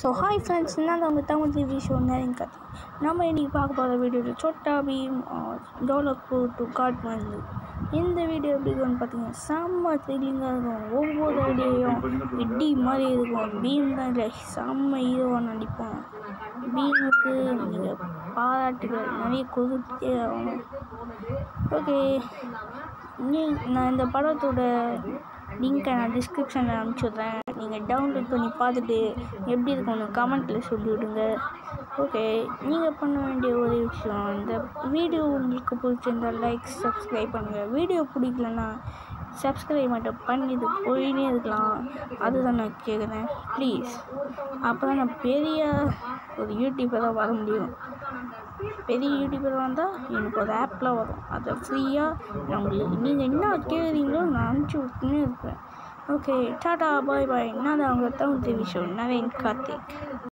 so hi friends நான் அவங்க Tamil TV show நேரிங் கதை நம்ம இன்றைக்கி பார்க்க போகிற வீடியோவில் சோட்டா பீம் டோலக்பூ டு காட்மண்டு இந்த வீடியோ எப்படி இருக்கும்னு பார்த்தீங்கன்னா செம்ம த்ரில்லிங்காக இருக்கும் ஒவ்வொரு ஐடியாவும் இடி மாதிரி இருக்கும் பீம் தான் இல்லை செம்ம ஹீரோவாக நடிப்போம் பீமுக்கு நீங்கள் பாராட்டுகள் நிறைய கொடுத்தே ஆகணும் ஓகே நீ நான் இந்த படத்தோட லிங்க்கை நான் டிஸ்கிரிப்ஷனில் அனுப்பிச்சுட்றேன் நீங்கள் டவுன்லோட் பண்ணி பார்த்துட்டு எப்படி இருக்கும்னு கமெண்ட்டில் சொல்லிவிடுங்க ஓகே நீங்கள் பண்ண வேண்டிய ஒரே விஷயம் இந்த வீடியோ உங்களுக்கு பிடிச்சிருந்தா லைக் சப்ஸ்கிரைப் பண்ணுங்கள் வீடியோ பிடிக்கலன்னா சப்ஸ்கிரைப் மட்டும் பண்ணிட்டு போயினே இருக்கலாம் அதுதான் நான் கேட்குறேன் ப்ளீஸ் அப்போ தான் நான் பெரிய ஒரு யூடியூபராக வர முடியும் பெரிய யூடியூபர் வந்தால் எனக்கு ஒரு ஆப்பில் வரும் அதை ஃப்ரீயாக நான் உங்களுக்கு நீங்கள் என்ன கேட்குறீங்களோ நான் அனுப்பிச்சி விட்டுனே இருப்பேன் ஓகே டாடா பாய் பாய் நான் தான் அவங்க தமிழ் டிவி ஷோ நரேன் கார்த்திக்